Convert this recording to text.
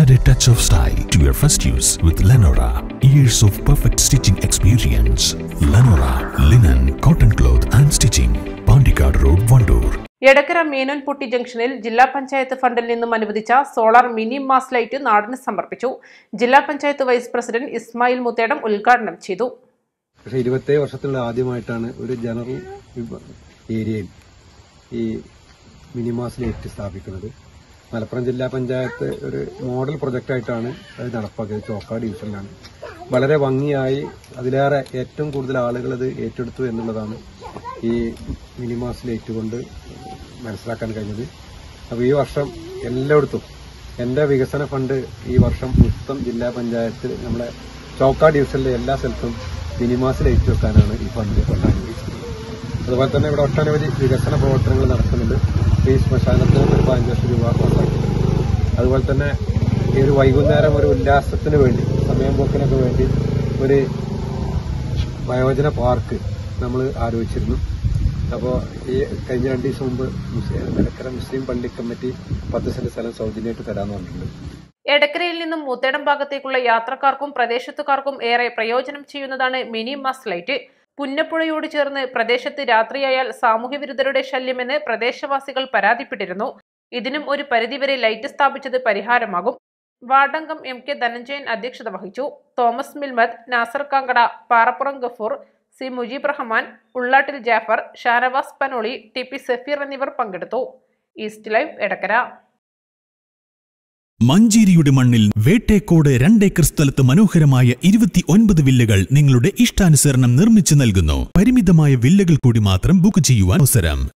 Add a touch of style to your first use with Lenora. Years of perfect stitching experience. Lenora, linen, cotton cloth and stitching. Pandikad Road, Vandoor. Edakkara മീനൻപുട്ടി ജംഗ്ഷനിൽ ജില്ലാ പഞ്ചായത്ത് ഫണ്ടിൽ നിന്നും അനുവദിച്ച solar mini mast light നാടിന് സമർപ്പിച്ചു ജില്ലാ panchayat vice president Ismail Muthedam ഉദ്ഘാടനം ചെയ്തു പക്ഷേ ഇരുപത്തേഴ് വർഷത്തിലുള്ള ആദ്യമായിട്ടാണ് ഒരു ജനറൽ വിഭ- ഏരിയയിൽ ഈ മിനിമാസ് ലൈറ്റ് സ്ഥാപിക്കുന്നത് മലപ്പുറം ജില്ലാ പഞ്ചായത്ത് ഒരു മോഡൽ പ്രൊജക്റ്റായിട്ടാണ് അത് നടപ്പാക്കിയത് ചോക്കാട് ഡിവിഷനിലാണ് വളരെ ഭംഗിയായി അതിലേറെ ഏറ്റവും കൂടുതൽ ആളുകൾ അത് ഏറ്റെടുത്തു എന്നുള്ളതാണ് ഈ മിനിമാസ് ലൈറ്റ് കൊണ്ട് മനസ്സിലാക്കാൻ കഴിഞ്ഞത് അപ്പോൾ ഈ വർഷം എല്ലായിടത്തും എൻ്റെ വികസന ഫണ്ട് ഈ വർഷം മൊത്തം ജില്ലാ പഞ്ചായത്ത് നമ്മളെ ചോക്കാ ഡിവിഷനിലെ എല്ലാ സ്ഥലത്തും മിനിമാസ് ലൈറ്റ് വെക്കാനാണ് ഈ ഫണ്ട് കൊണ്ട് അനുവദിച്ചിട്ടുള്ളത് അതുപോലെ തന്നെ ഇവിടെ ഒട്ടനവധി വികസന പ്രവർത്തനങ്ങൾ നടക്കുന്നുണ്ട് ഈ ശ്മശാനത്തിന് ഒരു പതിനഞ്ച് ലക്ഷം രൂപ പാസ്സാക്കിയിട്ടുണ്ട് അതുപോലെ തന്നെ ഈ ഒരു വൈകുന്നേരം ഒരു ഉല്ലാസത്തിന് വേണ്ടി സമയം പോക്കിനൊക്കെ വേണ്ടി ഒരു വയോജന പാർക്ക് നമ്മൾ ആലോചിച്ചിരുന്നു അപ്പോൾ ഈ കഴിഞ്ഞ രണ്ട് ദിവസം മുമ്പ് മുസ്ലിം നിലക്കര മുസ്ലിം പള്ളി കമ്മിറ്റി പത്ത് സെന്റ് സ്ഥലം സൗജന്യമായിട്ട് തരാമെന്ന് പറഞ്ഞിട്ടുണ്ട് എടക്കരയിൽ നിന്നും മുത്തേടം ഭാഗത്തേക്കുള്ള യാത്രക്കാർക്കും പ്രദേശത്തുകാർക്കും ഏറെ പ്രയോജനം ചെയ്യുന്നതാണ് മിനി മാസ് ലൈറ്റ് പുന്നപ്പുഴയോട് ചേർന്ന് പ്രദേശത്ത് രാത്രിയായാൽ സാമൂഹ്യവിരുദ്ധരുടെ ശല്യമെന്ന് പ്രദേശവാസികൾ പരാതിപ്പെട്ടിരുന്നു ഇതിനും ഒരു പരിധിവരെ ലൈറ്റ് സ്ഥാപിച്ചത് പരിഹാരമാകും വാർഡംഗം എം കെ ധനഞ്ജയൻ അധ്യക്ഷത വഹിച്ചു Thomas Milmad Nasar Kankada Parappuram Gafoor C Mujeeb Rahman Ullattil Jafar Shanavas Panoli T P Safeer എന്നിവർ പങ്കെടുത്തു ഈസ്റ്റ് ലൈവ് എടക്കര മഞ്ചേരിയുടെ മണ്ണിൽ വേട്ടേക്കോട് രണ്ടേക്കർ സ്ഥലത്ത് മനോഹരമായ ഇരുപത്തി ഒൻപത് വില്ലകൾ നിങ്ങളുടെ ഇഷ്ടാനുസരണം നിർമ്മിച്ചു നൽകുന്നു പരിമിതമായ വില്ലകൾ കൂടി മാത്രം ബുക്ക് ചെയ്യുവാൻ അവസരം